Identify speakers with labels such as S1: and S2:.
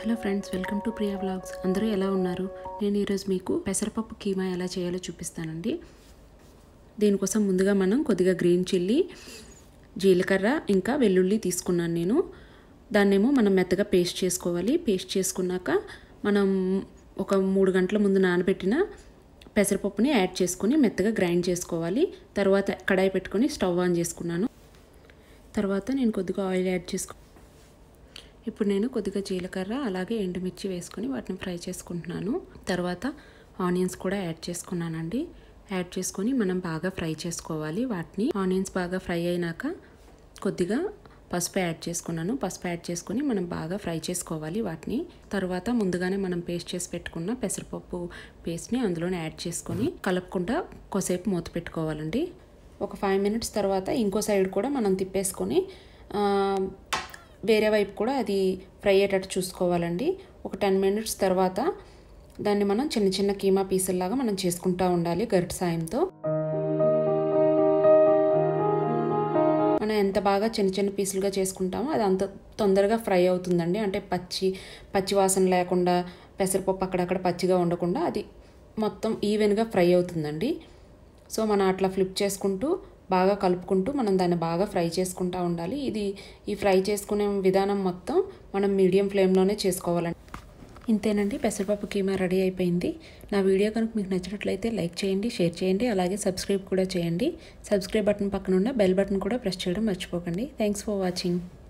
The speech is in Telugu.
S1: hello friends welcome to Priya vlogs అందరూ ఎలా ఉన్నారు నేను ఈరోజు మీకు పెసరపప్పు కీమా ఎలా చేయాలో చూపిస్తానండి దీనికోసం ముందుగా మనం కొద్దిగా గ్రీన్ చిల్లీ జీలకర్ర ఇంకా వెల్లుల్లి తీసుకున్నాను నేను దాన్నేమో మనం మెత్తగా పేస్ట్ చేసుకోవాలి పేస్ట్ చేసుకున్నాక మనం ఒక మూడు గంటల ముందు నానబెట్టిన పెసరపప్పుని యాడ్ చేసుకుని మెత్తగా గ్రైండ్ చేసుకోవాలి తర్వాత కడాయి పెట్టుకొని స్టవ్ ఆన్ చేసుకున్నాను తర్వాత నేను కొద్దిగా ఆయిల్ యాడ్ చేసుకో ఇప్పుడు నేను కొద్దిగా జీలకర్ర అలాగే ఎండుమిర్చి వేసుకొని వాటిని ఫ్రై చేసుకుంటున్నాను తర్వాత ఆనియన్స్ కూడా యాడ్ చేసుకున్నానండి యాడ్ చేసుకొని మనం బాగా ఫ్రై చేసుకోవాలి వాటిని ఆనియన్స్ బాగా ఫ్రై అయినాక కొద్దిగా పసుపు యాడ్ చేసుకున్నాను పసుపు యాడ్ చేసుకొని మనం బాగా ఫ్రై చేసుకోవాలి వాటిని తర్వాత ముందుగానే మనం పేస్ట్ చేసి పెట్టుకున్న పెసరపప్పు పేస్ట్ని అందులోనే యాడ్ చేసుకొని కలుపుకుంటా కొద్దిసేపు మూత పెట్టుకోవాలండి ఒక ఫైవ్ మినిట్స్ తర్వాత ఇంకో సైడ్ కూడా మనం తిప్పేసుకొని వేరే వైపు కూడా అది ఫ్రై అయ్యేటట్టు చూసుకోవాలండి ఒక టెన్ మినిట్స్ తర్వాత దాన్ని మనం చిన్న చిన్న కీమా పీసుల్లాగా మనం చేసుకుంటూ ఉండాలి గరిట సాయంతో మనం ఎంత బాగా చిన్న చిన్న పీసులుగా చేసుకుంటామో అది అంత తొందరగా ఫ్రై అవుతుందండి అంటే పచ్చి పచ్చి వాసన లేకుండా పెసరపప్పు అక్కడక్కడ పచ్చిగా ఉండకుండా అది మొత్తం ఈవెన్గా ఫ్రై అవుతుందండి సో మనం అట్లా ఫ్లిప్ చేసుకుంటూ బాగా కలుపుకుంటూ మనం దాన్ని బాగా ఫ్రై చేసుకుంటూ ఉండాలి ఇది ఈ ఫ్రై చేసుకునే విధానం మొత్తం మనం మీడియం ఫ్లేమ్లోనే చేసుకోవాలండి ఇంతేనండి పెసరపప్పు కీమా రెడీ అయిపోయింది నా వీడియో కనుక మీకు నచ్చినట్లయితే లైక్ చేయండి షేర్ చేయండి అలాగే సబ్స్క్రైబ్ కూడా చేయండి సబ్స్క్రైబ్ బటన్ పక్కన ఉన్న బెల్ బటన్ కూడా ప్రెస్ చేయడం మర్చిపోకండి థ్యాంక్స్ ఫర్ వాచింగ్